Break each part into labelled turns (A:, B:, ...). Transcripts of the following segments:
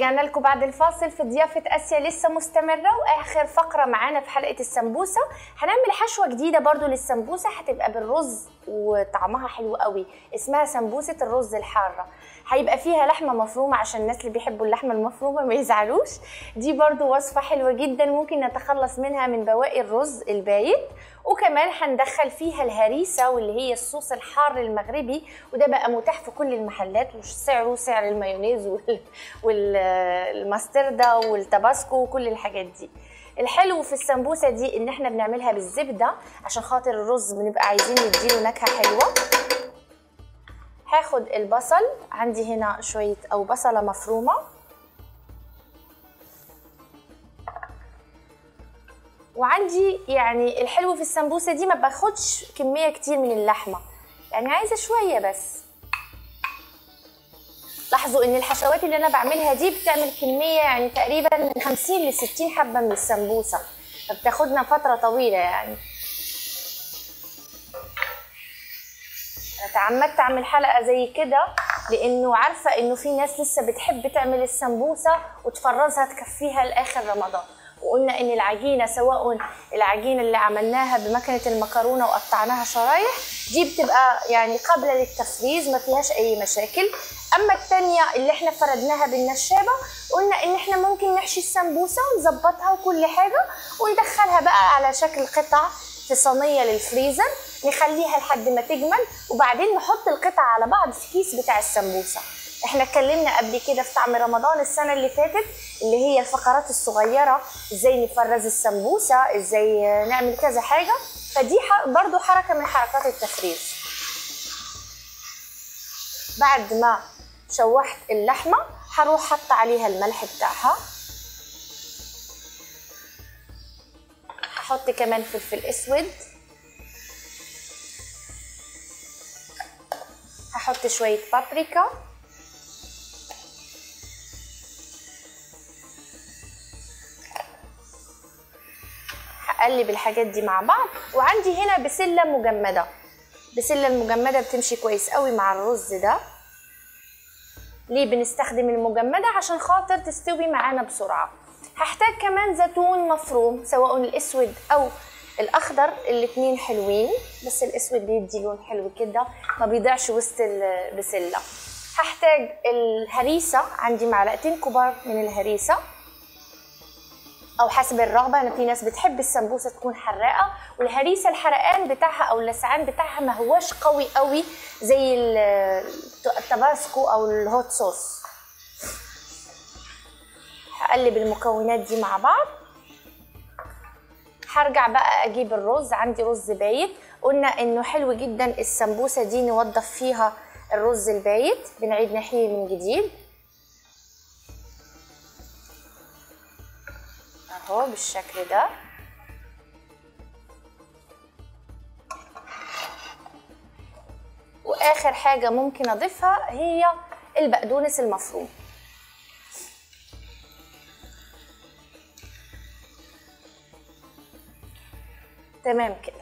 A: ورجعنا لكم بعد الفاصل في ضيافة آسيا لسه مستمرة وآخر فقرة معانا في حلقة السمبوسة هنعمل حشوة جديدة برضو للسمبوسة هتبقى بالرز وطعمها حلو قوي اسمها سمبوسة الرز الحارة هيبقى فيها لحمة مفرومة عشان الناس اللي بيحبوا اللحمة المفرومة ما يزعلوش دي برضو وصفة حلوة جدا ممكن نتخلص منها من بواقي الرز البايت وكمان هندخل فيها الهريسة واللي هي الصوص الحار المغربي وده بقى متاح في كل المحلات وسعره سعر المايونيز وال- والماستردة والتباسكو وكل الحاجات دي الحلو في السمبوسة دي ان احنا بنعملها بالزبدة عشان خاطر الرز بنبقى عايزين نديله نكهة حلوة هاخد البصل عندي هنا شوية او بصلة مفرومة وعندي يعني الحلو في السمبوسة دي ما باخدش كمية كتير من اللحمة يعني عايزة شوية بس لاحظوا ان الحشوات اللي انا بعملها دي بتعمل كمية يعني تقريبا من 50 ل 60 حبة من السمبوسة فبتاخدنا فترة طويلة يعني انا تعمدت اعمل حلقة زي كده لانه عارفة انه في ناس لسه بتحب تعمل السمبوسة وتفرزها تكفيها لاخر رمضان وقلنا ان العجينه سواء العجينه اللي عملناها بمكنه المكرونه وقطعناها شرايح دي بتبقى يعني قابله للتفريز ما فيهاش اي مشاكل اما التانية اللي احنا فردناها بالنشابه قلنا ان احنا ممكن نحشي السمبوسه ونظبطها وكل حاجه وندخلها بقى على شكل قطع في صينيه للفريزر نخليها لحد ما تجمد وبعدين نحط القطع على بعض في كيس بتاع السمبوسه احنا اتكلمنا قبل كده في طعم رمضان السنه اللي فاتت اللي هي الفقرات الصغيره ازاي نفرز السمبوسه ازاي نعمل كذا حاجه فدي ح- برضو حركه من حركات التفريز بعد ما شوحت اللحمه هروح حط عليها الملح بتاعها هحط كمان فلفل اسود هحط شويه بابريكا هقلب الحاجات دي مع بعض وعندي هنا بسله مجمده بسله المجمده بتمشي كويس قوي مع الرز ده ليه بنستخدم المجمده عشان خاطر تستوي معانا بسرعه هحتاج كمان زيتون مفروم سواء الاسود او الاخضر الاتنين حلوين بس الاسود بيدي لون حلو كده ما بيضيعش وسط البسله هحتاج الهريسه عندي معلقتين كبار من الهريسه او حسب الرغبه انا في ناس بتحب السمبوسه تكون حراقه والهريسه الحرقان بتاعها او اللسعان بتاعها ما هوش قوي قوي زي ال- التباسكو او الهوت صوص هقلب المكونات دي مع بعض هرجع بقى اجيب الرز عندي رز بايت قلنا انه حلو جدا السمبوسه دي نوضف فيها الرز البايت بنعيد نحيه من جديد اهو بالشكل ده واخر حاجه ممكن اضيفها هي البقدونس المفروم تمام كده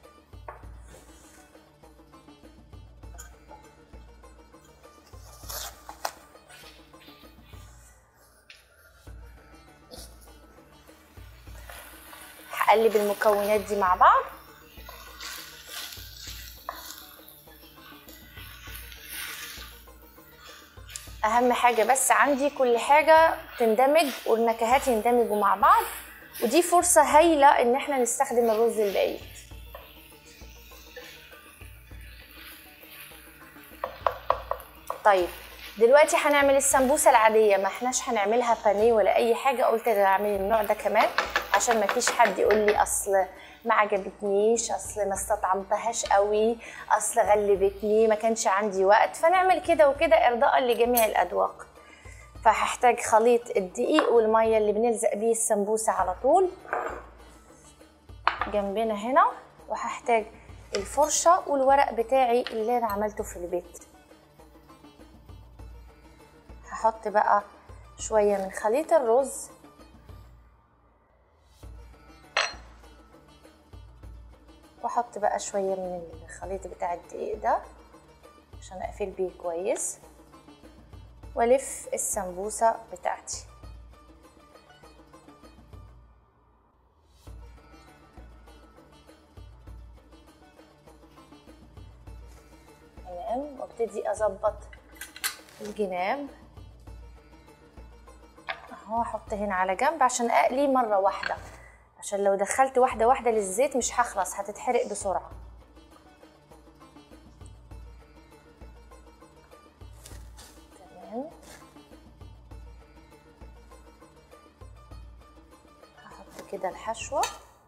A: هقلب المكونات دي مع بعض اهم حاجه بس عندي كل حاجه تندمج والنكهات يندمجوا مع بعض ودي فرصه هايله ان احنا نستخدم الرز البايت طيب دلوقتي هنعمل السمبوسه العاديه ما احناش هنعملها بانيه ولا اي حاجه قلت اعمل النوع ده كمان عشان ما فيش حد يقول لي اصل ما عجبتنيش اصل ما استطعمتهاش قوي اصل غلبتني ما كانش عندي وقت فنعمل كده وكده ارضاء لجميع الاذواق فهحتاج خليط الدقيق والميه اللي بنلزق بيه السمبوسه على طول جنبنا هنا وهحتاج الفرشه والورق بتاعي اللي انا عملته في البيت هحط بقى شويه من خليط الرز واحط بقى شويه من الخليط بتاع الدقيق ده عشان اقفل بيه كويس والف السمبوسه بتاعتي تمام وابتدي اظبط الجناب اهو احط هنا على جنب عشان اقلي مره واحده عشان لو دخلت واحده واحده للزيت مش هخلص هتتحرق بسرعه تمام هحط كده الحشوه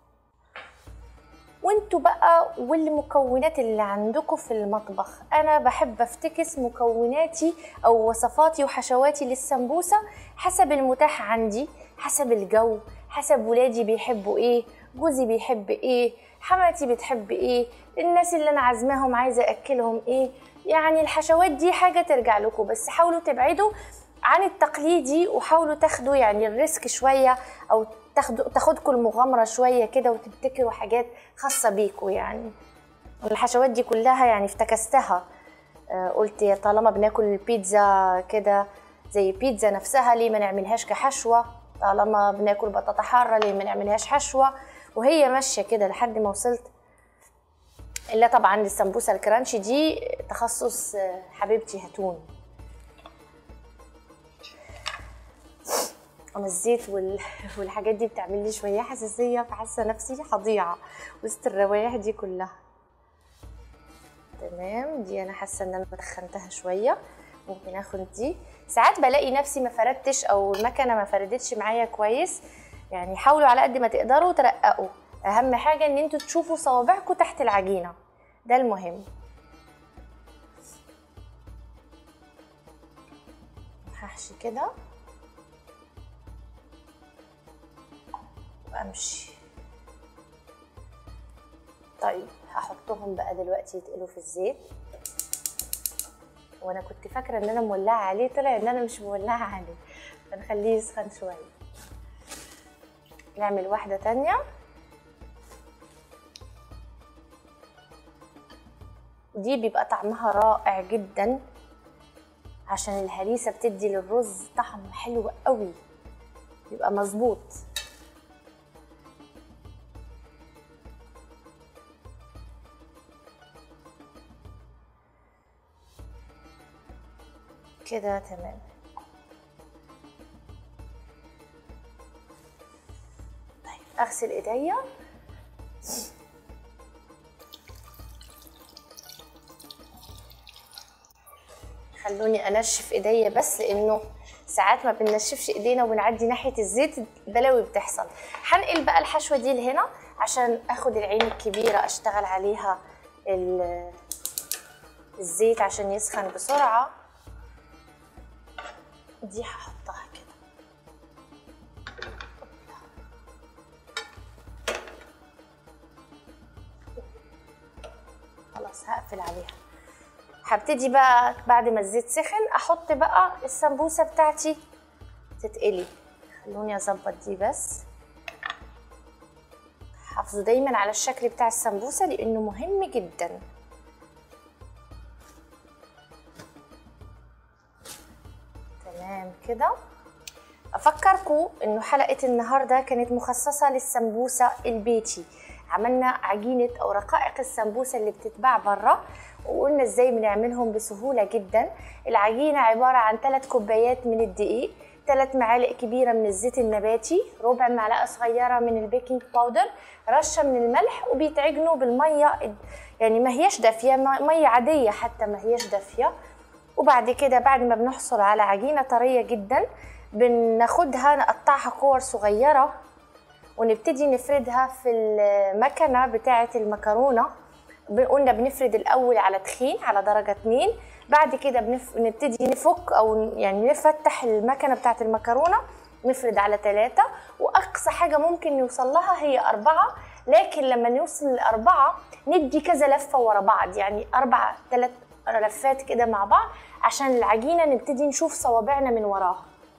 A: وانتوا بقى والمكونات اللي عندكم في المطبخ انا بحب افتكس مكوناتي او وصفاتي وحشواتي للسمبوسه حسب المتاح عندي حسب الجو حسب ولادي بيحبوا ايه جوزي بيحب ايه حماتي بتحب ايه الناس اللي انا عازماهم عايزه اكلهم ايه يعني الحشوات دي حاجه ترجع لكم بس حاولوا تبعدوا عن التقليدي وحاولوا تاخدوا يعني الريسك شويه او تاخدوا تاخدكم المغامره شويه كده وتبتكروا حاجات خاصه بيكوا يعني الحشوات دي كلها يعني افتكستها آه، قلت يا طالما بناكل البيتزا كده زي بيتزا نفسها ليه ما نعملهاش كحشوه طالما بناكل بطاطا حاره ليه ما نعملهاش حشوه وهي ماشيه كده لحد ما وصلت الا طبعا السمبوسه الكرانشي دي تخصص آه، حبيبتي هتون انا الزيت وال... والحاجات دي بتعمل لي شويه حساسيه فحاسه نفسي هضيع وسط الروايح دي كلها تمام دي انا حاسه ان انا دخنتها شويه ممكن اخد دي ساعات بلاقي نفسي ما فردتش او المكنه ما فردتش معايا كويس يعني حاولوا على قد ما تقدروا ترققوا اهم حاجه ان انتوا تشوفوا صوابعكم تحت العجينه ده المهم هحشي كده وامشي طيب هحطهم بقى دلوقتي يتقلوا في الزيت وانا كنت فاكره ان انا مولعه عليه طلع ان انا مش مولعه عليه فنخليه يسخن شويه نعمل واحده تانية دي بيبقى طعمها رائع جدا عشان الهريسه بتدي للرز طعم حلو قوي بيبقى مظبوط كده تمام طيب اغسل ايديا خلوني انشف ايديا بس لانه ساعات ما بننشفش ايدينا وبنعدي ناحيه الزيت بلاوي بتحصل هنقل بقى الحشوه دي لهنا عشان اخد العين الكبيره اشتغل عليها ال- الزيت عشان يسخن بسرعه دي هحطها كده خلاص هقفل عليها هبتدي بقى بعد ما الزيت سخن احط بقى السمبوسه بتاعتي تتقلي خلوني اظبط دي بس حافظوا دايما على الشكل بتاع السمبوسه لانه مهم جدا تمام كده افكركم انه حلقه النهارده كانت مخصصه للسمبوسه البيتي عملنا عجينه او رقائق السمبوسه اللي بتتباع بره وقلنا ازاي بنعملهم بسهوله جدا العجينه عباره عن 3 كوبايات من الدقيق 3 معالق كبيره من الزيت النباتي ربع معلقه صغيره من البيكنج باودر رشه من الملح وبيتعجنوا بالميه يعني ما هياش دافيه ميه عاديه حتى ما هياش دافيه وبعد كده بعد ما بنحصل على عجينة طرية جدا بناخدها نقطعها كور صغيرة ونبتدي نفردها في المكنة بتاعة المكرونة ب- قلنا بنفرد الأول على تخين على درجة اتنين بعد كده بنف... نبتدي نفك أو يعني نفتح المكنة بتاعة المكرونة نفرد على ثلاثة وأقصى حاجة ممكن نوصل لها هي أربعة لكن لما نوصل لأربعة ندي كذا لفة ورا بعض يعني أربع ثلاث لفات كده مع بعض عشان العجينة نبتدي نشوف صوابعنا من وراها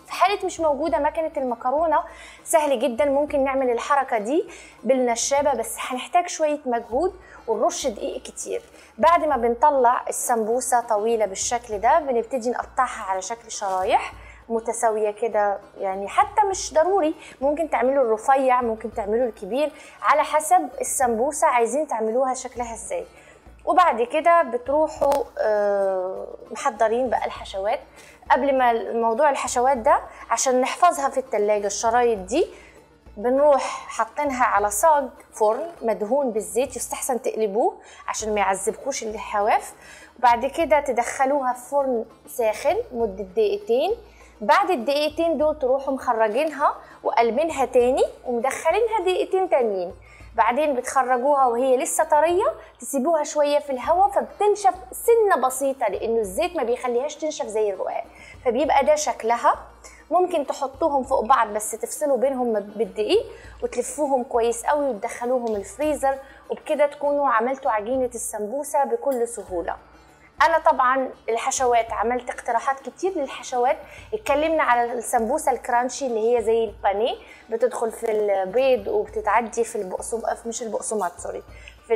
A: في حالة مش موجودة مكنة المكرونة سهل جدا ممكن نعمل الحركة دي بالنشابة بس هنحتاج شوية مجهود ونرش دقيق كتير بعد ما بنطلع السمبوسة طويلة بالشكل ده بنبتدي نقطعها على شكل شرايح متساوية كده يعني حتى مش ضروري ممكن تعملوا الرفيع ممكن تعملوا الكبير على حسب السمبوسة عايزين تعملوها شكلها ازاي وبعد كده بتروحوا آه، محضرين بقى الحشوات قبل ما موضوع الحشوات ده عشان نحفظها في التلاجة الشرايط دي بنروح حاطينها على صاج فرن مدهون بالزيت يستحسن تقلبوه عشان ما يعذبكوش الحواف وبعد كده تدخلوها في فرن ساخن مدة دقيقتين بعد الدقيقتين دول تروحوا مخرجينها وقلبينها تاني ومدخلينها دقيقتين تانيين بعدين بتخرجوها وهي لسه طريه تسيبوها شويه في الهواء فبتنشف سنه بسيطه لانه الزيت ما بيخليهاش تنشف زي الرقاق فبيبقى ده شكلها ممكن تحطوهم فوق بعض بس تفصلوا بينهم بالدقيق وتلفوهم كويس قوي وتدخلوهم الفريزر وبكده تكونوا عملتوا عجينه السمبوسه بكل سهوله انا طبعا الحشوات عملت اقتراحات كتير للحشوات اتكلمنا على السمبوسه الكرانشي اللي هي زي البانيه بتدخل في البيض وبتتعدي في البقسماط مش البقسماط سوري في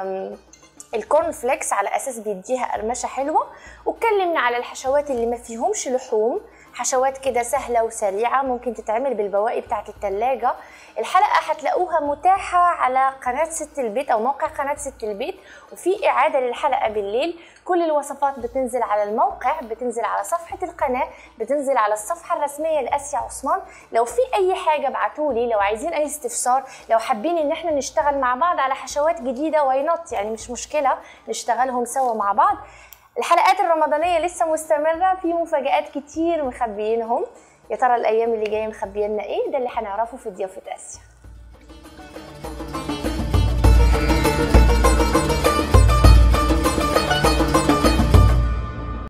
A: الكورن فليكس على اساس بيديها قرمشه حلوه واتكلمنا على الحشوات اللي ما فيهمش لحوم حشوات كده سهله وسريعه ممكن تتعمل بالبواقي بتاعه التلاجة الحلقه هتلاقوها متاحه على قناه ست البيت او موقع قناه ست البيت وفي اعاده للحلقه بالليل كل الوصفات بتنزل على الموقع بتنزل على صفحه القناه بتنزل على الصفحه الرسميه لاسيا عثمان لو في اي حاجه ابعتولي لو عايزين اي استفسار لو حابين ان احنا نشتغل مع بعض على حشوات جديده واي نوت يعني مش مشكله نشتغلهم سوا مع بعض الحلقات الرمضانيه لسه مستمره في مفاجات كتير مخبيينهم يا ترى الايام اللي جايه مخبينا ايه ده اللي هنعرفه في ضيافه اسيا